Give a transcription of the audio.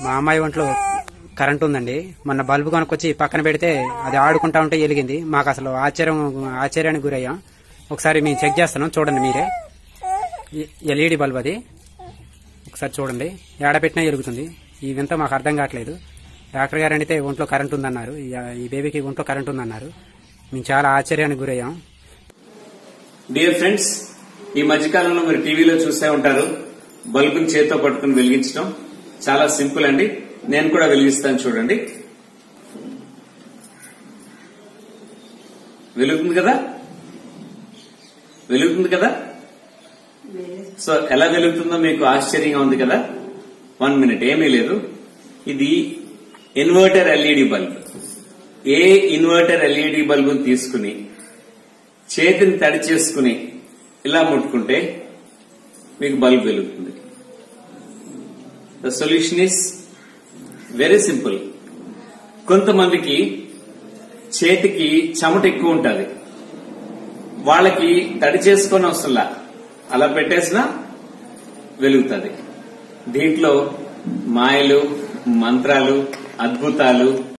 మా అమ్మాయి ఒంట్లో కరెంట్ ఉందండి మొన్న బల్బు కొనుక్కొచ్చి పక్కన పెడితే అది ఆడుకుంటా ఉంటే వెలిగింది మాకు అసలు ఆశ్చర్యం ఆశ్చర్యానికి గురయ్యాం ఒకసారి మేము చెక్ చేస్తున్నాం చూడండి మీరే ఎల్ఈడి బల్బ్ అది ఒకసారి చూడండి ఏడ పెట్టినా వెలుగుతుంది ఈ వింత మాకు అర్థం కావట్లేదు డాక్టర్ గారు అడిగితే ఒంట్లో కరెంట్ ఉందన్నారు ఈ- ఈ బేబీకి ఒంట్లో కరెంట్ ఉందన్నారు మేము చాలా ఆశ్చర్యానికి గురయ్యాం డియర్ ఫ్రెండ్స్ ఈ మధ్యకాలంలో మీరు టీవీలో చూసే ఉంటారు బల్బుని చేతితో పట్టుకుని వెలిగించడం చాలా సింపుల్ అండి నేను కూడా వెలిగిస్తాను చూడండి వెలుగుతుంది కదా వెలుగుతుంది కదా సో ఎలా వెలుగుతుందో మీకు ఆశ్చర్యంగా ఉంది కదా వన్ మినిట్ ఏమీ లేదు ఇది ఇన్వర్టర్ ఎల్ఈడి బల్బ్ ఏ ఇన్వర్టర్ ఎల్ఈడి బల్బు తీసుకుని చేతిని తడి చేసుకుని ఇలా ముట్టుకుంటే మీకు బల్బ్ వెలుగుతుంది the solution is very simple కొంతమందికి చేతికి చెమట ఎక్కువ ఉంటుంది వాళ్ళకి తడి చేసుకొని వస్తుందా అలా పెట్టేసినా వెలుగుతుంది దీంట్లో మాయలు మంత్రాలు అద్భుతాలు